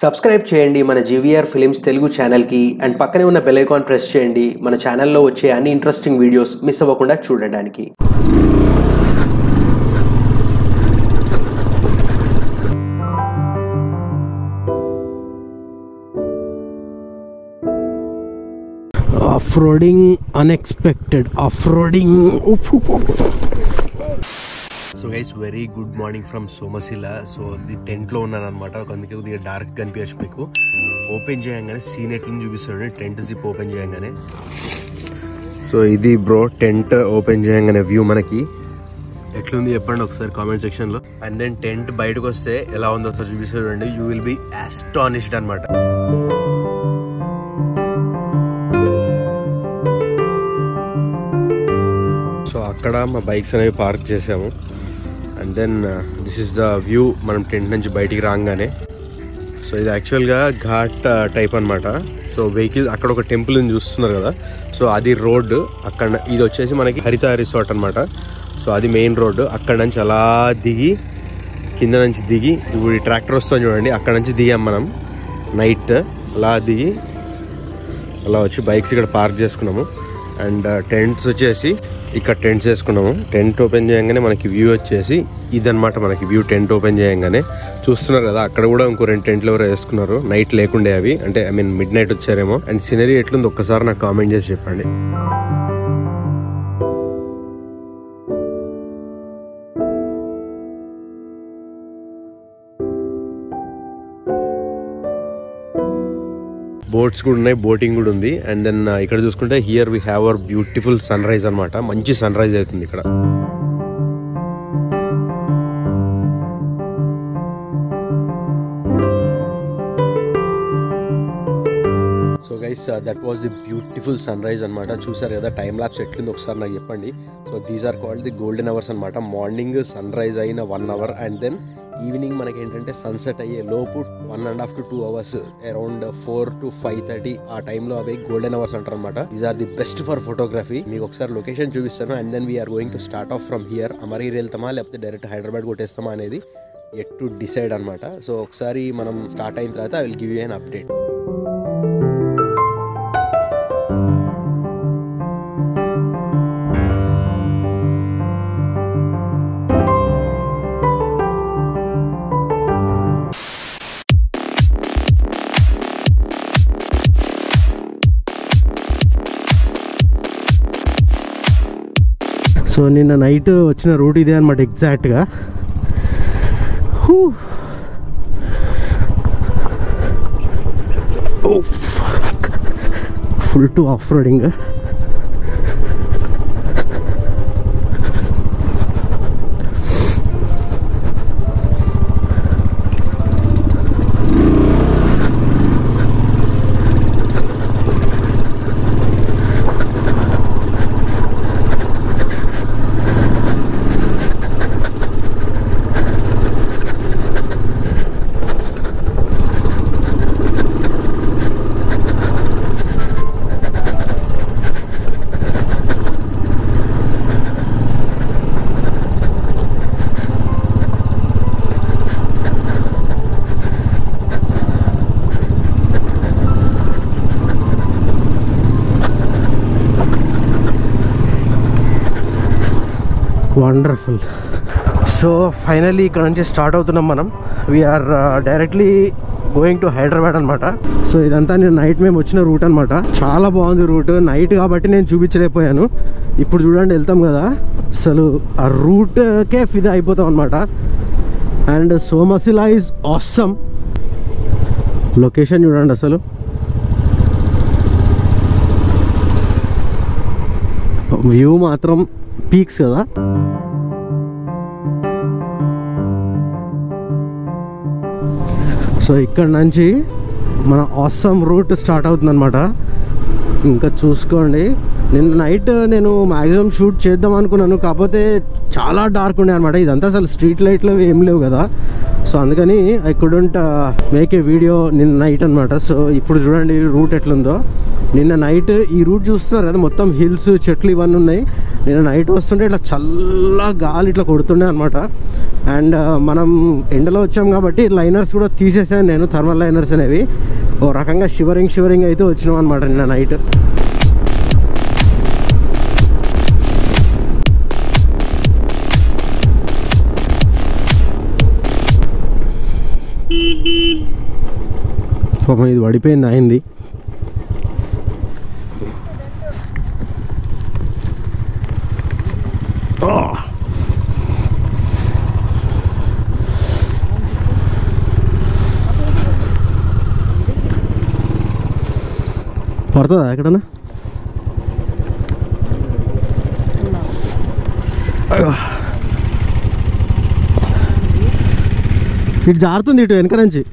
Subscribe చేయండి మన GVR films Telugu ఛానల్కి అండ్ పక్కనే ఉన్న బెల్ ఐకాన్ ప్రెస్ చేయండి మన ఛానల్లో వచ్చే అన్ని ఇంట్రెస్టింగ్ వీడియోస్ మిస్ అవ్వకుండా చూడడానికి off roading unexpected off roading so guys very good morning from Somasila so the tent లో ఉన్నాను అనమాట అందుకే కొద్దిగా డార్క్ కనిపించచ్చు మీకు ఓపెన్ చేయగానే సీన్ ఎట్లని చూపిస్తాడు టెంట్ జిప్ ఓపెన్ చేయగానే సో ఇది బ్రో టెంట్ ఓపెన్ చేయగానే వ్యూ మనకి ఎట్లుంది చెప్పండి ఒకసారి కామెంట్ సెక్షన్ లో అండ్ దెన్ టెంట్ బయటకు వస్తే ఎలా ఉందో ఒకసారి చూపిస్తాడు యూ విల్ బి అస్టానిష్డ్ అనమాట సో అక్కడ మా బైక్స్ అనేవి పార్క్ చేసాము and then this is the view మనం టెంట్ నుంచి బయటికి రాగానే సో ఇది యాక్చువల్గా ఘాట్ టైప్ అన్నమాట సో వెహికల్ అక్కడ ఒక టెంపుల్ చూస్తున్నారు కదా సో అది రోడ్ అక్కడ ఇది వచ్చేసి మనకి హరిత రిసార్ట్ అన్నమాట సో అది మెయిన్ రోడ్ అక్కడ నుంచి అలా దిగి కింద నుంచి దిగి ఇప్పుడు ఈ ట్రాక్టర్ వస్తుంది చూడండి అక్కడ నుంచి దిగాం మనం నైట్ అలా దిగి అలా వచ్చి బైక్స్ ఇక్కడ పార్క్ చేసుకున్నాము అండ్ టెంట్స్ వచ్చేసి ఇక్కడ టెంట్స్ వేసుకున్నాము టెంట్ ఓపెన్ చేయగానే మనకి వ్యూ వచ్చేసి ఇదన్నమాట మనకి వ్యూ టెంట్ ఓపెన్ చేయగానే చూస్తున్నారు కదా అక్కడ కూడా ఇంకో రెండు టెంట్లు ఎవరో వేసుకున్నారు నైట్ లేకుండే అవి అంటే ఐ మీన్ మిడ్ నైట్ వచ్చారేమో అండ్ సినరీ ఎట్లుంది ఒక్కసారి నాకు కామెంట్ చేసి చెప్పండి బోట్స్ కూడా ఉన్నాయి బోటింగ్ కూడా ఉంది అండ్ దెన్ ఇక్కడ చూసుకుంటే here we have our beautiful sunrise అనమాట మంచి సన్ రైజ్ అవుతుంది ఇక్కడ so guys that was the beautiful sunrise అనమాట చూసారు కదా టైం ల్యాబ్స్ ఎట్లుంది ఒకసారి నాకు చెప్పండి so these are called the golden hours అనమాట మార్నింగ్ సన్ రైజ్ అయిన one hour and then evening మనకి ఏంటంటే సన్సెట్ అయ్యే లోపు one and half to two hours around four to five thirty ఆ టైంలో అవి గోల్డెన్ అవర్స్ అంటారు అనమాట these are the best for photography మీకు ఒకసారి లొకేషన్ చూపిస్తాను and then we are going to start off from here అమరీర్ వెళ్తామా లేకపోతే డైరెక్ట్ హైదరాబాద్ కొట్టేస్తామా అనేది ఎట్ టు డిసైడ్ అనమాట సో ఒకసారి మనం స్టార్ట్ అయిన తర్వాత I will give you an update so నిన్న నైట్ వచ్చిన రూట్ ఇదే అనమాట ఎగ్జాక్ట్గా full to off roading wonderful so finally ఇక్కడ నుంచి స్టార్ట్ అవుతున్నాం మనం we are directly going to Hyderabad అనమాట సో ఇదంతా నేను నైట్ మేము వచ్చిన రూట్ అనమాట చాలా బాగుంది రూట్ నైట్ కాబట్టి నేను చూపించలేకపోయాను ఇప్పుడు చూడండి వెళ్తాం కదా అసలు ఆ రూట్కే ఫిదా అయిపోతాం అనమాట and Somasila is awesome location చూడండి అసలు వ్యూ మాత్రం పీక్స్ కదా సో ఇక్కడ నుంచి మన ఆసమ్ రూట్ స్టార్ట్ అవుతుందన్నమాట ఇంకా చూసుకోండి నిన్న నైట్ నేను మ్యాక్సిమం షూట్ చేద్దాం అనుకున్నాను కాకపోతే చాలా డార్క్ ఉండే అనమాట ఇదంతా అసలు స్ట్రీట్ లైట్లు ఏం లేవు కదా సో అందుకని I couldn't make a video నిన్న నైట్ అనమాట సో ఇప్పుడు చూడండి రూట్ ఎట్లుందో నిన్న నైట్ ఈ రూట్ చూస్తున్నారు కదా మొత్తం హిల్స్ చెట్లు ఇవన్నీ ఉన్నాయి నిన్న నైట్ వస్తుంటే ఇట్లా చల్ల గాలి ఇట్లా కొడుతుండే అనమాట అండ్ మనం ఎండలో వచ్చాం కాబట్టి లైనర్స్ కూడా తీసేసాను నేను థర్మల్ లైనర్స్ అనేవి ఓ రకంగా షివరింగ్ షివరింగ్ అయితే వచ్చినాం అనమాట నిన్న నైట్ పాపం ఇది పడిపోయింది అయింది పడుతుందా ఎక్కడన్నా అయ్యో. ఇటు జారుతుంది ఇటు వెనక నుంచి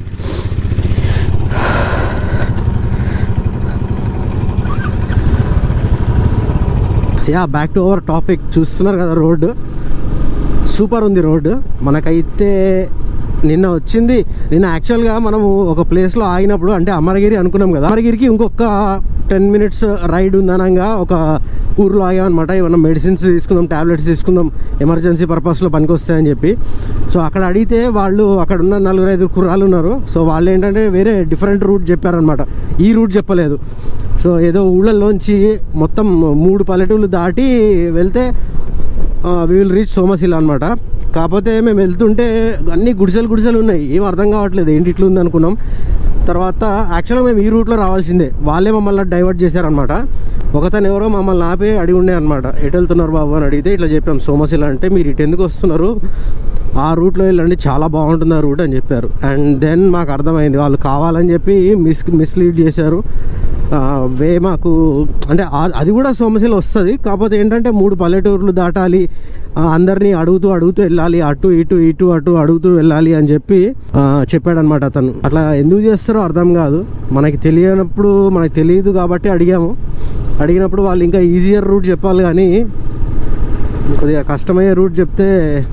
yeah back to our topic చూస్తున్నారు కదా రోడ్డు సూపర్ ఉంది రోడ్డు మనకైతే నిన్న వచ్చింది నిన్న యాక్చువల్గా మనము ఒక ప్లేస్లో ఆగినప్పుడు అంటే అమరగిరి అనుకున్నాం కదా అమరగిరికి ఇంకొక టెన్ మినిట్స్ రైడ్ ఉందనంగా ఒక ఊర్లో ఆగామన్నమాట ఏమన్నా మెడిసిన్స్ తీసుకుందాం టాబ్లెట్స్ తీసుకుందాం ఎమర్జెన్సీ పర్పస్లో పనికొస్తాయని చెప్పి సో అక్కడ అడిగితే వాళ్ళు అక్కడ ఉన్న నలుగురు ఐదు కుర్రాలు ఉన్నారు సో వాళ్ళు ఏంటంటే వేరే డిఫరెంట్ రూట్ చెప్పారనమాట ఈ రూట్ చెప్పలేదు సో ఏదో ఊళ్ళల్లోంచి మొత్తం మూడు పల్లెటూళ్ళు దాటి వెళ్తే వి విల్ రీచ్ సోమశిల అనమాట కాకపోతే మేము వెళ్తుంటే అన్ని గుడిసెలు గుడిసెలు ఉన్నాయి ఏం అర్థం కావట్లేదు ఏంటి ఇట్లా ఉంది అనుకున్నాం తర్వాత యాక్చువల్గా మేము ఈ రూట్లో రావాల్సిందే వాళ్ళే మమ్మల్ని డైవర్ట్ చేశారనమాట ఒకతను ఎవరో మమ్మల్ని ఆపి అడిగి ఉండే అనమాట ఎటు వెళ్తున్నారు బాబు అని అడిగితే ఇట్లా చెప్పాం సోమశిల అంటే మీరు ఇటు ఎందుకు వస్తున్నారు ఆ రూట్లో వెళ్ళండి చాలా బాగుంటుంది ఆ రూట్ అని చెప్పారు అండ్ దెన్ మాకు అర్థమైంది వాళ్ళు కావాలని చెప్పి మిస్ మిస్లీడ్ చేశారు ఆ, వే మాకు అంటే ఆ- అది కూడా సోమశిల వస్తుంది కాకపోతే ఏంటంటే మూడు పల్లెటూర్లు దాటాలి ఆ, అందరినీ అడుగుతూ అడుగుతూ వెళ్ళాలి అటు ఇటు ఇటు అటు అడుగుతూ వెళ్ళాలి అని చెప్పి ఆ, చెప్పాడనమాట అతను అట్లా ఎందుకు చేస్తారో అర్థం కాదు మనకి తెలియనప్పుడు మనకి తెలియదు కాబట్టి అడిగాము అడిగినప్పుడు వాళ్ళు ఇంకా ఈజియర్ రూట్ చెప్పాలి కానీ కొద్దిగా కష్టమయ్యే రూట్ చెప్తే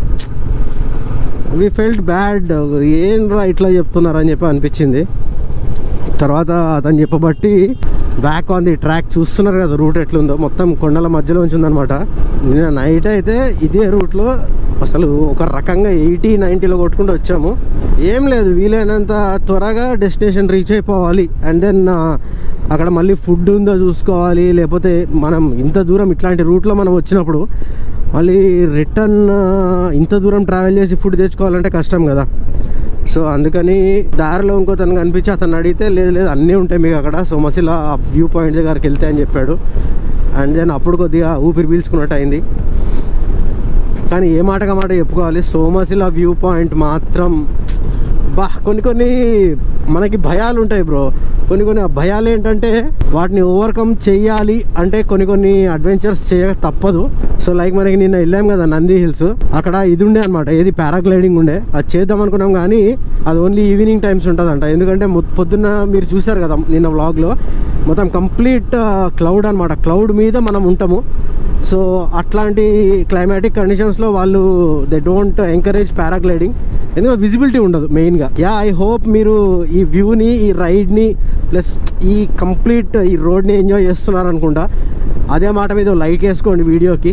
వి ఫెల్ట్ బ్యాడ్ ఏం రా ఇట్లా చెప్తున్నారు అని చెప్పి అనిపించింది తర్వాత అతను చెప్పబట్టి బ్యాక్ ఆన్ ది ట్రాక్ చూస్తున్నారు కదా రూట్ ఎట్లుందో మొత్తం కొండల మధ్యలో ఉంచిందనమాట నిన్న నైట్ అయితే ఇదే రూట్లో అసలు ఒక రకంగా ఎయిటీ నైంటీలో కొట్టుకుంటూ వచ్చాము ఏం లేదు వీలైనంత త్వరగా డెస్టినేషన్ రీచ్ అయిపోవాలి అండ్ దెన్ అక్కడ మళ్ళీ ఫుడ్ ఉందో చూసుకోవాలి లేకపోతే మనం ఇంత దూరం ఇట్లాంటి రూట్లో మనం వచ్చినప్పుడు మళ్ళీ రిటర్న్ ఇంత దూరం ట్రావెల్ చేసి ఫుడ్ తెచ్చుకోవాలంటే కష్టం కదా సో అందుకని దారిలో ఇంకో తను కనిపించి అతను అడిగితే లేదు లేదు అన్నీ ఉంటాయి మీకు అక్కడ సోమశిల వ్యూ పాయింట్ దగ్గరికి వెళ్తే అని చెప్పాడు అండ్ దెన్ అప్పుడు కొద్దిగా ఊపిరి పీల్చుకున్నట్టు అయింది కానీ ఏ మాటగా మాట చెప్పుకోవాలి సోమశిల వ్యూ పాయింట్ మాత్రం బా కొన్ని కొన్ని మనకి భయాలు ఉంటాయి బ్రో కొన్ని కొన్ని ఆ భయాలు ఏంటంటే వాటిని ఓవర్కమ్ చెయ్యాలి అంటే కొన్ని కొన్ని అడ్వెంచర్స్ చేయక తప్పదు సో లైక్ మనకి నిన్న వెళ్ళాం కదా నంది హిల్స్ అక్కడ ఇది ఉండే అనమాట ఏది పారాగ్లైడింగ్ ఉండే అది చేద్దాం అనుకున్నాం కానీ అది ఓన్లీ ఈవినింగ్ టైమ్స్ ఉంటుందంట ఎందుకంటే మొ- పొద్దున్న మీరు చూసారు కదా నిన్న వ్లాగ్లో మొత్తం కంప్లీట్ క్లౌడ్ అనమాట క్లౌడ్ మీద మనం ఉంటాము సో అట్లాంటి క్లైమాటిక్ కండిషన్స్లో వాళ్ళు దే డోంట్ ఎంకరేజ్ పారాగ్లైడింగ్ ఎందుకంటే విజిబిలిటీ ఉండదు మెయిన్గా యా ఐ హోప్ మీరు ఈ వ్యూని ఈ రైడ్ని ప్లస్ ఈ కంప్లీట్ ఈ రోడ్ని ఎంజాయ్ చేస్తున్నారు అనుకుంటా అదే మాట మీద లైక్ వేసుకోండి వీడియోకి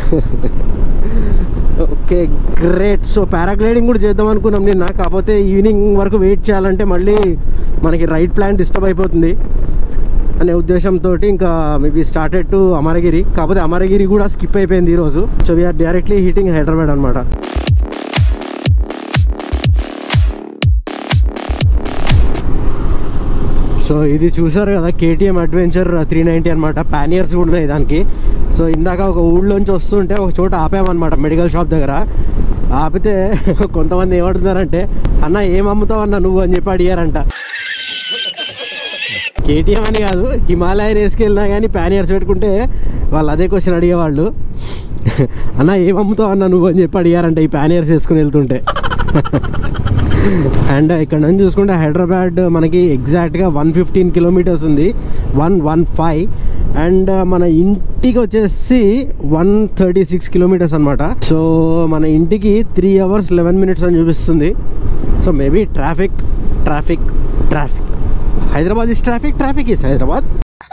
ఓకే గ్రేట్ సో పారాగ్లైడింగ్ కూడా చేద్దాం అనుకున్నాం నిన్న కాకపోతే ఈవినింగ్ వరకు వెయిట్ చేయాలంటే మళ్ళీ మనకి రైడ్ ప్లాన్ డిస్టర్బ్ అయిపోతుంది అనే ఉద్దేశంతో ఇంకా మేబీ స్టార్టెడ్ టు అమరగిరి కాకపోతే అమరగిరి కూడా స్కిప్ అయిపోయింది ఈరోజు so we are directly heading Hyderabad అనమాట సో ఇది చూసారు కదా కేటీఎం అడ్వెంచర్ త్రీ నైంటీ అనమాట ప్యానియర్స్ కూడా ఉన్నాయి దానికి సో ఇందాక ఒక ఊళ్ళోంచి వస్తుంటే ఒక చోట ఆపామన్నమాట మెడికల్ షాప్ దగ్గర ఆపితే కొంతమంది ఏమంటున్నారంటే అన్న ఏం అమ్ముతావు అన్న నువ్వు అని చెప్పి అడిగారంట కేటీఎం అని కాదు హిమాలయన్ వేసుకెళ్ళినా కానీ ప్యానియర్స్ పెట్టుకుంటే వాళ్ళు అదే క్వశ్చన్ అడిగేవాళ్ళు అన్న ఏం అమ్ముతావు అన్న నువ్వు అని చెప్పి అడిగారంట ఈ ప్యానియర్స్ వేసుకుని వెళ్తుంటే అండ్ ఇక్కడ నుంచి చూసుకుంటే హైదరాబాద్ మనకి ఎగ్జాక్ట్గా వన్ ఫిఫ్టీన్ కిలోమీటర్స్ ఉంది వన్ వన్ ఫైవ్ అండ్ మన ఇంటికి వచ్చేసి వన్ థర్టీ సిక్స్ కిలోమీటర్స్ అనమాట సో మన ఇంటికి త్రీ అవర్స్ లెవెన్ మినిట్స్ అని చూపిస్తుంది so maybe traffic traffic traffic Hyderabad is traffic traffic is Hyderabad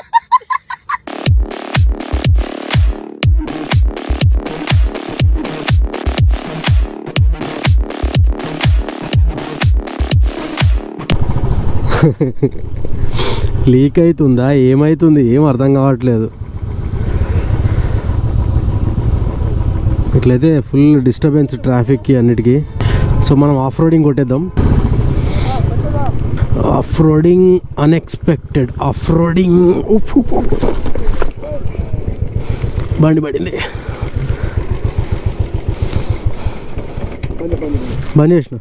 లీక్ అవుతుందా ఏమవుతుంది ఏం అర్థం కావట్లేదు ఇట్లయితే ఫుల్ డిస్టర్బెన్స్ ట్రాఫిక్కి అన్నిటికీ సో మనం ఆఫ్ రోడింగ్ కొట్టేద్దాం off roading unexpected off roading బండి పడింది బంద్ చేసిన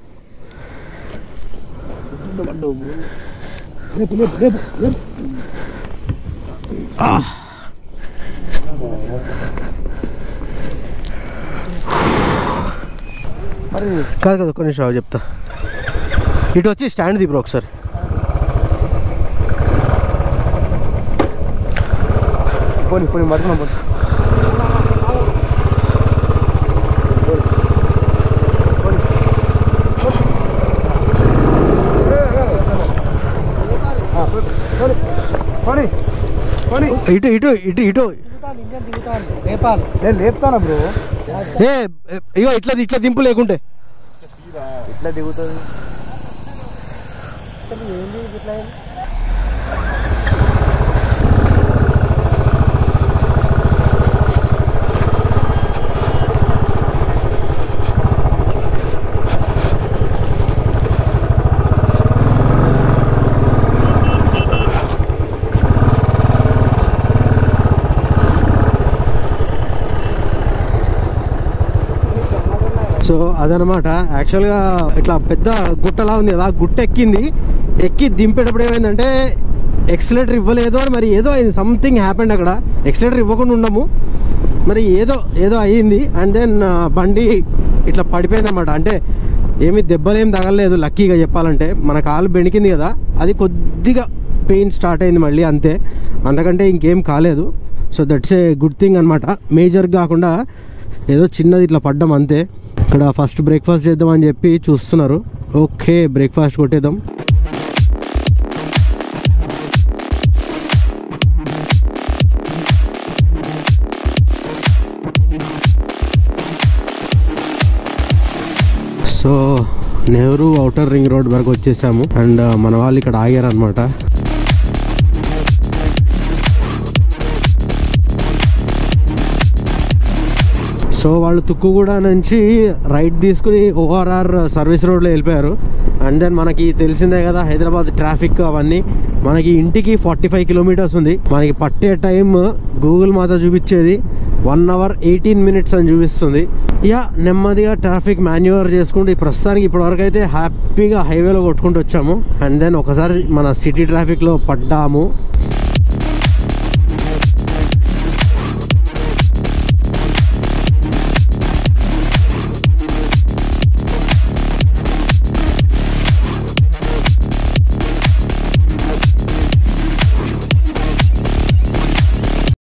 కాదు కదా కొన్ని నిమిషం చెప్తా ఇటు వచ్చి స్టాండ్ దిబ్రో ఒకసారి పోనీ పోనీ మడుకున్నాం పోనీ పోనీ పోనీ ఇటు ఇటు ఇటు ఇటు నేను లేపుతానా బ్రో ఏ ఇగో ఇట్లా ఇట్లా దింపు లేకుంటే ఇట్లా దిగుతుంది సో అదనమాట యాక్చువల్గా ఇట్లా పెద్ద గుట్టలా ఉంది కదా ఆ గుట్ట ఎక్కింది ఎక్కి దింపేటప్పుడు ఏమైందంటే ఎక్సలేటర్ ఇవ్వలేదు అని మరి ఏదో అయింది సంథింగ్ హ్యాపెండ్ అక్కడ ఎక్సలేటర్ ఇవ్వకుండా ఉన్నాము మరి ఏదో ఏదో అయ్యింది అండ్ దెన్ బండి ఇట్లా పడిపోయింది అనమాట అంటే ఏమి దెబ్బలు ఏం తగలలేదు లక్కీగా చెప్పాలంటే మన కాలు బెణికింది కదా అది కొద్దిగా పెయిన్ స్టార్ట్ అయింది మళ్ళీ అంతే అంతకంటే ఇంకేం కాలేదు so that's a good thing అనమాట మేజర్ కాకుండా ఏదో చిన్నది ఇట్లా పడ్డం అంతే ఇక్కడ ఫస్ట్ బ్రేక్ఫాస్ట్ చేద్దామని చెప్పి చూస్తున్నారు ఓకే బ్రేక్ఫాస్ట్ కొట్టేద్దాం so Nehru outer ring road వరకు వచ్చేసాము అండ్ మన వాళ్ళు ఇక్కడ ఆగారనమాట సో వాళ్ళు తుక్కుగూడ నుంచి రైట్ తీసుకుని ఓఆర్ఆర్ సర్వీస్ రోడ్లో వెళ్ళిపోయారు అండ్ దెన్ మనకి తెలిసిందే కదా హైదరాబాద్ ట్రాఫిక్ అవన్నీ మనకి ఇంటికి ఫార్టీ ఫైవ్ కిలోమీటర్స్ ఉంది మనకి పట్టే టైం గూగుల్ మాత చూపించేది వన్ అవర్ ఎయిటీన్ మినిట్స్ అని చూపిస్తుంది యా నెమ్మదిగా ట్రాఫిక్ మాన్యువర్ చేసుకుంటూ ఈ ప్రస్తుతానికి ఇప్పటివరకు అయితే హ్యాపీగా హైవేలో కొట్టుకుంటూ వచ్చాము అండ్ దెన్ ఒకసారి మన సిటీ ట్రాఫిక్లో పడ్డాము